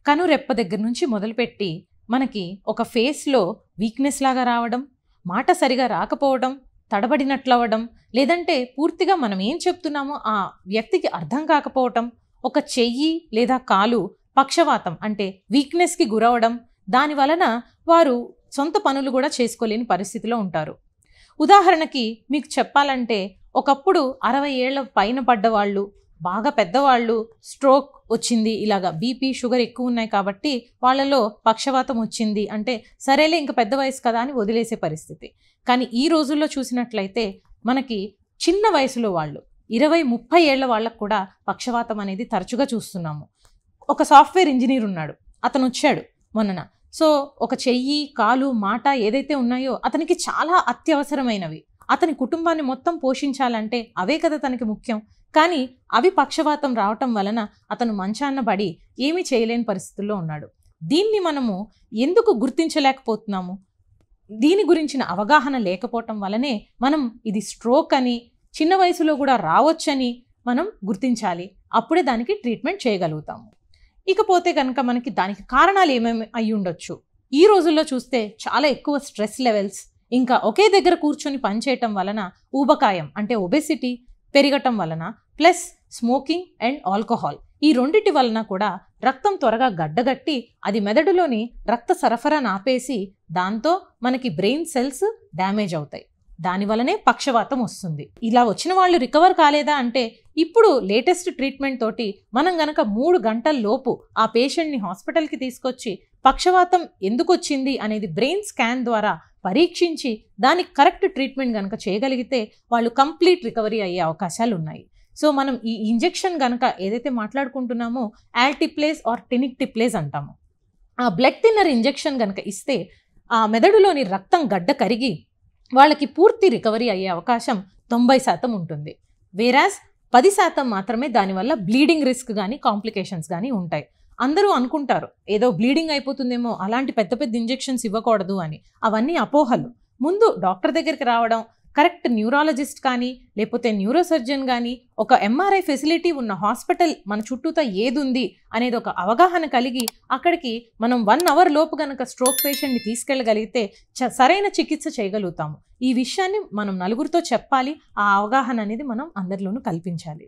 కనురెప్ప దగ్గర నుంచి మొదలుపెట్టి మనకి ఒక ఫేస్లో వీక్నెస్ లాగా రావడం మాట సరిగా రాకపోవడం తడబడినట్లవడం లేదంటే పూర్తిగా మనం ఏం చెప్తున్నామో ఆ వ్యక్తికి అర్థం కాకపోవటం ఒక చెయ్యి లేదా కాలు పక్షవాతం అంటే వీక్నెస్కి గురవడం దాని వలన వారు సొంత పనులు కూడా చేసుకోలేని పరిస్థితిలో ఉంటారు ఉదాహరణకి మీకు చెప్పాలంటే ఒకప్పుడు అరవై ఏళ్ల పైన పడ్డవాళ్ళు బాగా పెద్దవాళ్ళు స్ట్రోక్ వచ్చింది ఇలాగా బీపీ షుగర్ ఎక్కువ ఉన్నాయి కాబట్టి వాళ్ళలో పక్షవాతం వచ్చింది అంటే సరేలే ఇంకా పెద్ద వయసు కదా అని వదిలేసే పరిస్థితి కానీ ఈ రోజుల్లో చూసినట్లయితే మనకి చిన్న వయసులో వాళ్ళు ఇరవై ముప్పై ఏళ్ల వాళ్ళకు కూడా పక్షవాతం అనేది తరచుగా చూస్తున్నాము ఒక సాఫ్ట్వేర్ ఇంజనీర్ ఉన్నాడు అతను వచ్చాడు మొన్నన సో ఒక చెయ్యి కాలు మాట ఏదైతే ఉన్నాయో అతనికి చాలా అత్యవసరమైనవి అతని కుటుంబాన్ని మొత్తం పోషించాలంటే అవే కదా తనకి ముఖ్యం కానీ అవి పక్షవాతం రావటం వలన అతను మంచాన్న పడి ఏమీ చేయలేని పరిస్థితుల్లో ఉన్నాడు దీన్ని మనము ఎందుకు గుర్తించలేకపోతున్నాము దీని గురించిన అవగాహన లేకపోవటం వలనే మనం ఇది స్ట్రోక్ అని చిన్న వయసులో కూడా రావచ్చని మనం గుర్తించాలి అప్పుడే దానికి ట్రీట్మెంట్ చేయగలుగుతాము ఇకపోతే కనుక మనకి దానికి కారణాలు ఏమేమి అయి ఉండొచ్చు ఈ రోజుల్లో చూస్తే చాలా ఎక్కువ స్ట్రెస్ లెవెల్స్ ఇంకా ఒకే దగ్గర కూర్చొని పనిచేయటం వలన ఊబకాయం అంటే ఒబెసిటీ పెరగటం వలన ప్లస్ స్మోకింగ్ అండ్ ఆల్కహాల్ ఈ రెండిటి వలన కూడా రక్తం త్వరగా గడ్డగట్టి అది మెదడులోని రక్త సరఫరాను ఆపేసి దాంతో మనకి బ్రెయిన్ సెల్స్ డ్యామేజ్ అవుతాయి దానివలనే పక్షవాతం వస్తుంది ఇలా వచ్చిన వాళ్ళు రికవర్ కాలేదా అంటే ఇప్పుడు లేటెస్ట్ ట్రీట్మెంట్ తోటి మనం గనక మూడు గంటల లోపు ఆ పేషెంట్ని హాస్పిటల్కి తీసుకొచ్చి పక్షవాతం ఎందుకు వచ్చింది అనేది బ్రెయిన్ స్కాన్ ద్వారా పరీక్షించి దానికి కరెక్ట్ ట్రీట్మెంట్ కనుక చేయగలిగితే వాళ్ళు కంప్లీట్ రికవరీ అయ్యే అవకాశాలు ఉన్నాయి సో మనం ఈ ఇంజెక్షన్ కనుక ఏదైతే మాట్లాడుకుంటున్నామో యాల్టిప్లేస్ ఆర్ టెనిక్టిప్లేస్ అంటాము ఆ బ్లడ్ థిన్నర్ ఇంజెక్షన్ కనుక ఇస్తే ఆ మెదడులోని రక్తం గడ్డ కరిగి వాళ్ళకి పూర్తి రికవరీ అయ్యే అవకాశం తొంభై శాతం ఉంటుంది వేరాజ్ పది శాతం మాత్రమే దానివల్ల బ్లీడింగ్ రిస్క్ కానీ కాంప్లికేషన్స్ కానీ ఉంటాయి అందరూ అనుకుంటారు ఏదో బ్లీడింగ్ అయిపోతుందేమో అలాంటి పెద్ద పెద్ద ఇంజెక్షన్స్ ఇవ్వకూడదు అని అవన్నీ అపోహలు ముందు డాక్టర్ దగ్గరికి రావడం కరెక్ట్ న్యూరాలజిస్ట్ కానీ లేకపోతే న్యూరోసర్జన్ కానీ ఒక ఎంఆర్ఐ ఫెసిలిటీ ఉన్న హాస్పిటల్ మన చుట్టూతా ఏది ఉంది అనేది ఒక అవగాహన కలిగి అక్కడికి మనం వన్ అవర్ లోపు కనుక స్ట్రోక్ పేషెంట్ని తీసుకెళ్ళగలిగితే చ- సరైన చికిత్స చేయగలుగుతాము ఈ విషయాన్ని మనం నలుగురితో చెప్పాలి ఆ అవగాహన అనేది మనం అందరిలోనూ కల్పించాలి